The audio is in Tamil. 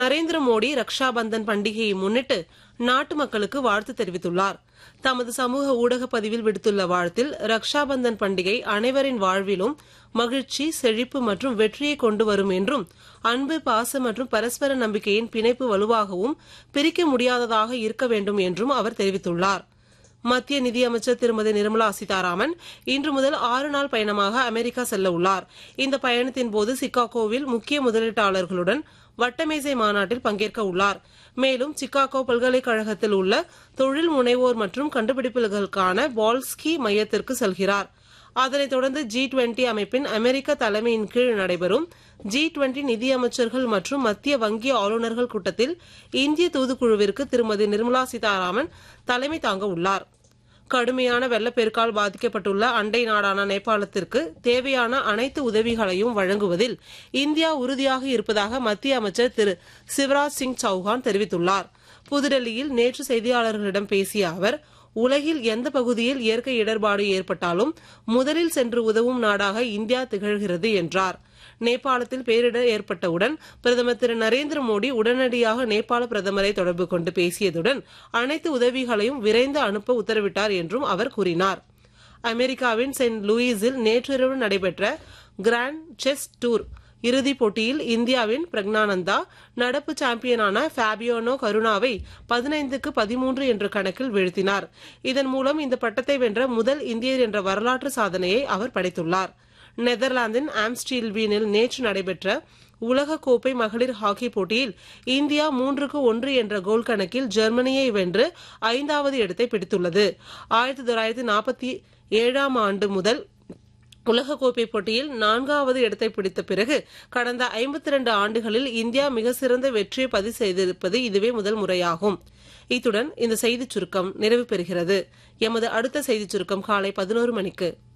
நரேந்திர மோடி ரக்ஷா பந்தன் பண்டிகையை முன்னிட்டு நாட்டு மக்களுக்கு வாழ்த்து தெரிவித்துள்ளார் தமது சமூக ஊடக பதிவில் விடுத்துள்ள வாழ்த்தில் ரக்ஷா பந்தன் பண்டிகை அனைவரின் வாழ்விலும் மகிழ்ச்சி செழிப்பு மற்றும் வெற்றியை கொண்டு வரும் என்றும் அன்பு பாசம் மற்றும் பரஸ்பர நம்பிக்கையின் பிணைப்பு வலுவாகவும் பிரிக்க முடியாததாக இருக்க வேண்டும் என்றும் அவர் தெரிவித்துள்ளார் மத்திய நிதியமைச்சர் திருமதி நிர்மலா சீதாராமன் இன்று முதல் ஆறு நாள் பயணமாக அமெரிக்கா செல்ல உள்ளார் இந்த பயணத்தின் போது சிகாகோவில் முக்கிய முதலீட்டாளர்களுடன் வட்டமேசை மாநாட்டில் பங்கேற்க உள்ளார் மேலும் சிகாகோ பல்கலைக்கழகத்தில் உள்ள தொழில் முனைவோர் மற்றும் கண்டுபிடிப்புகளுக்கான பால்ஸ்கி மையத்திற்கு செல்கிறார் அதனைத் தொடர்ந்து ஜி டுவெண்டி அமைப்பின் அமெரிக்க தலைமையின் கீழ் நடைபெறும் ஜி டுவெண்டி நிதியமைச்சர்கள் மற்றும் மத்திய வங்கி ஆளுநர்கள் கூட்டத்தில் இந்திய தூதுக்குழுவிற்கு திருமதி நிர்மலா சீதாராமன் தலைமை தாங்க உள்ளார் கடுமையான வெள்ளப்பெருக்கால் பாதிக்கப்பட்டுள்ள அண்டை நாடான நேபாளத்திற்கு தேவையான அனைத்து உதவிகளையும் வழங்குவதில் இந்தியா உறுதியாக இருப்பதாக மத்திய அமைச்சர் திரு சிவராஜ் சிங் சௌஹான் தெரிவித்துள்ளார் புதுடெல்லியில் நேற்று செய்தியாளர்களிடம் பேசிய அவர் உலகில் எந்த பகுதியில் இயற்கை இடர்பாடு ஏற்பட்டாலும் முதலில் சென்று உதவும் நாடாக இந்தியா திகழ்கிறது என்றார் நேபாளத்தில் பேரிடர் ஏற்பட்டவுடன் பிரதமர் திரு நரேந்திர மோடி உடனடியாக நேபாள பிரதமரை தொடர்பு கொண்டு பேசியதுடன் அனைத்து உதவிகளையும் விரைந்து அனுப்ப உத்தரவிட்டார் என்றும் அவர் கூறினார் அமெரிக்காவின் செயின்ட் லூயிஸில் நேற்றிரவு நடைபெற்ற கிராண்ட் செஸ் டூர் இறுதிப் போட்டியில் இந்தியாவின் பிரக்னானந்தா நடப்பு சாம்பியனான ஃபேபியோனோ கருணாவை பதினைந்துக்கு பதிமூன்று என்ற கணக்கில் வீழ்த்தினார் இதன் மூலம் இந்த பட்டத்தை வென்ற முதல் இந்தியர் என்ற வரலாற்று சாதனையை அவர் படைத்துள்ளார் நெதர்லாந்தின் ஆம்ஸ்டீல்வீனில் நேற்று நடைபெற்ற உலக கோப்பை மகளிர் ஹாக்கி போட்டியில் இந்தியா மூன்றுக்கு ஒன்று என்ற கோல் கணக்கில் ஜெர்மனியை வென்று ஐந்தாவது இடத்தை பிடித்துள்ளது ஆயிரத்தி தொள்ளாயிரத்தி நாற்பத்தி ஏழாம் ஆண்டு முதல் உலகக்கோப்பை போட்டியில் நான்காவது இடத்தை பிடித்த பிறகு கடந்த ஐம்பத்தி இரண்டு ஆண்டுகளில் இந்தியா மிக சிறந்த வெற்றியை பதிவு செய்திருப்பது இதுவே முதல் முறையாகும் இத்துடன் இந்த செய்திச் சுருக்கம் நிறைவு பெறுகிறது எமது அடுத்த செய்திச் சுருக்கம் காலை பதினோரு மணிக்கு